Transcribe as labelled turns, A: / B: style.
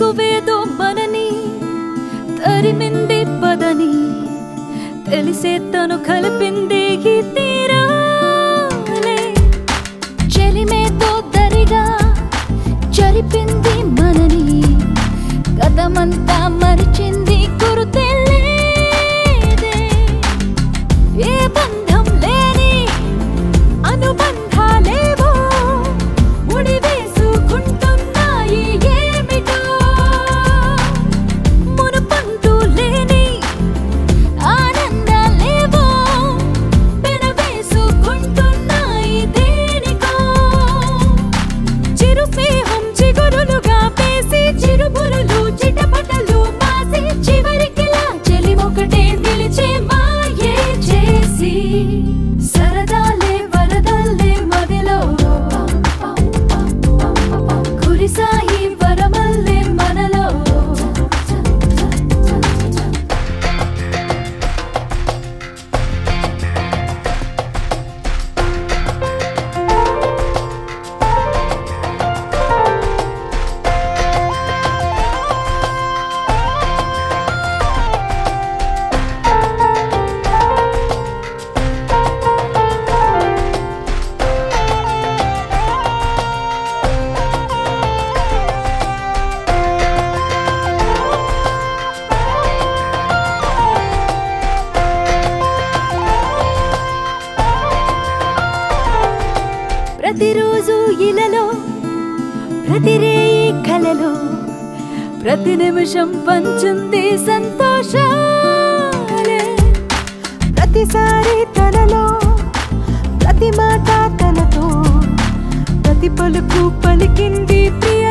A: తక్కువేదో మనని తరిమింది పదని తెలిసే తను కలిపింది ఈ తీరాలే చెలిమేతో దరిగా జరిపింది మనని గతమంతా మరిచింది గురుతెలేదే ఏ బంధం లేని అనుబంధాలేవో ముడివేసుకుంటున్నాయి ఏమిటో మునుపంటూ లేని ఆనందాలేవో పెనవేసుకుంటున్నాయి దేనికో చిరుస్నేహం చిగురులుగా పేసి చిరుబురులు చిటపటలు మాసి చివరికిలా చెలిమొకటే నిలిచే మాయే చేసి సరదాలే వరదల్లే మదిలో కురిసాయి వరమల్లే మనలో ప్రతిరోజు ఇలలో ప్రతిరేయి కలలో ప్రతి నిమిషం పంచుంది సంతోషాలే
B: ప్రతిసారి తనలో ప్రతి మాట తనతో ప్రతి పలుకు పలికింది ప్రియ